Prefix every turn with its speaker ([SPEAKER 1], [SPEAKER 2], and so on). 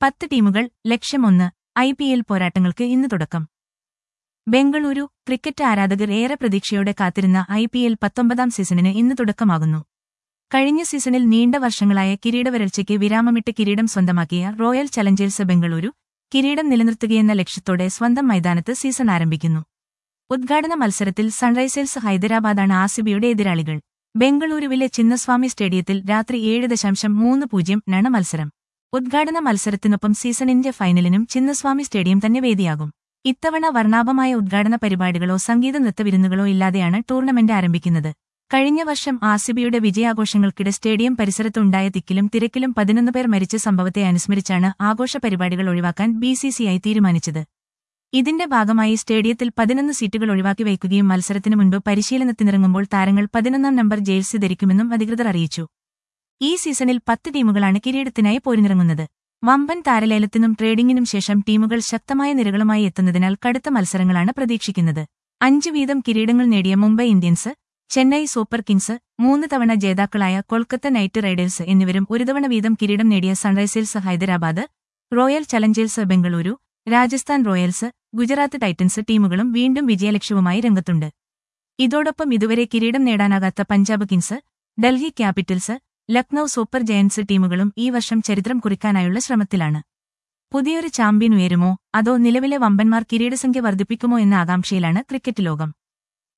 [SPEAKER 1] പത്ത് ടീമുകൾ ലക്ഷ്യമൊന്ന് I P L പോരാട്ടങ്ങൾക്ക് ഇന്ന് തുടക്കം ബംഗളൂരു ക്രിക്കറ്റ് ആരാധകർ ഏറെ പ്രതീക്ഷയോടെ കാത്തിരുന്ന ഐ പി എൽ പത്തൊമ്പതാം സീസണിന് ഇന്ന് തുടക്കമാകുന്നു കഴിഞ്ഞ സീസണിൽ നീണ്ട വർഷങ്ങളായ കിരീടവരൾച്ചയ്ക്ക് വിരാമമിട്ട് കിരീടം സ്വന്തമാക്കിയ റോയൽ ചലഞ്ചേഴ്സ് ബംഗളൂരു കിരീടം നിലനിർത്തുകയെന്ന ലക്ഷ്യത്തോടെ സ്വന്തം മൈതാനത്ത് സീസൺ ആരംഭിക്കുന്നു ഉദ്ഘാടന മത്സരത്തിൽ സൺറൈസേഴ്സ് ഹൈദരാബാദാണ് ആസിബിയുടെ എതിരാളികൾ ബംഗളൂരുവിലെ ചിന്നസ്വാമി സ്റ്റേഡിയത്തിൽ രാത്രി ഏഴ് ദശാംശം മൂന്ന് പൂജ്യം നണ മത്സരം ഉദ്ഘാടന മത്സരത്തിനൊപ്പം സീസണിന്റെ ഫൈനലിനും ചിന്നസ്വാമി സ്റ്റേഡിയം തന്നെ വേദിയാകും ഇത്തവണ വർണ്ണാഭമായ ഉദ്ഘാടന പരിപാടികളോ സംഗീത നൃത്തവിരുന്നുകളോ ഇല്ലാതെയാണ് ടൂർണമെന്റ് ആരംഭിക്കുന്നത് കഴിഞ്ഞ വർഷം ആസിബിയുടെ വിജയാഘോഷങ്ങൾക്കിടെ സ്റ്റേഡിയം പരിസരത്തുണ്ടായ തിക്കിലും തിരക്കിലും പതിനൊന്ന് പേർ മരിച്ച സംഭവത്തെ അനുസ്മരിച്ചാണ് ആഘോഷ പരിപാടികൾ ഒഴിവാക്കാൻ ബിസിസിഐ തീരുമാനിച്ചത് ഇതിന്റെ ഭാഗമായി സ്റ്റേഡിയത്തിൽ പതിനൊന്ന് സീറ്റുകൾ ഒഴിവാക്കി വയ്ക്കുകയും മത്സരത്തിനു മുൻപ് പരിശീലനത്തിനിറങ്ങുമ്പോൾ താരങ്ങൾ പതിനൊന്നാം നമ്പർ ജേഴ്സി ധരിക്കുമെന്നും അധികൃതർ അറിയിച്ചു ഈ സീസണിൽ പത്ത് ടീമുകളാണ് കിരീടത്തിനായി പോരിനിറങ്ങുന്നത് വമ്പൻ താരലേലത്തിനും ട്രേഡിംഗിനും ശേഷം ടീമുകൾ ശക്തമായ നിരകളുമായി എത്തുന്നതിനാൽ കടുത്ത മത്സരങ്ങളാണ് പ്രതീക്ഷിക്കുന്നത് അഞ്ച് വീതം കിരീടങ്ങൾ നേടിയ മുംബൈ ഇന്ത്യൻസ് ചെന്നൈ സൂപ്പർ കിങ്സ് മൂന്ന് തവണ ജേതാക്കളായ കൊൽക്കത്ത നൈറ്റ് റൈഡേഴ്സ് എന്നിവരും ഒരു തവണ വീതം കിരീടം നേടിയ സൺറൈസേഴ്സ് ഹൈദരാബാദ് റോയൽ ചലഞ്ചേഴ്സ് ബംഗളൂരു രാജസ്ഥാൻ റോയൽസ് ഗുജറാത്ത് ടൈറ്റൻസ് ടീമുകളും വീണ്ടും വിജയലക്ഷ്യവുമായി രംഗത്തുണ്ട് ഇതോടൊപ്പം ഇതുവരെ കിരീടം നേടാനാകാത്ത പഞ്ചാബ് കിങ്സ് ഡൽഹി ക്യാപിറ്റൽസ് ലക്നൌ സൂപ്പർ ജയന്റ്സ് ടീമുകളും ഈ വർഷം ചരിത്രം കുറിക്കാനായുള്ള ശ്രമത്തിലാണ് പുതിയൊരു ചാമ്പ്യൻ ഉയരുമോ അതോ നിലവിലെ വമ്പന്മാർ കിരീടസംഖ്യ വർദ്ധിപ്പിക്കുമോ എന്ന ആകാംക്ഷയിലാണ് ക്രിക്കറ്റ് ലോകം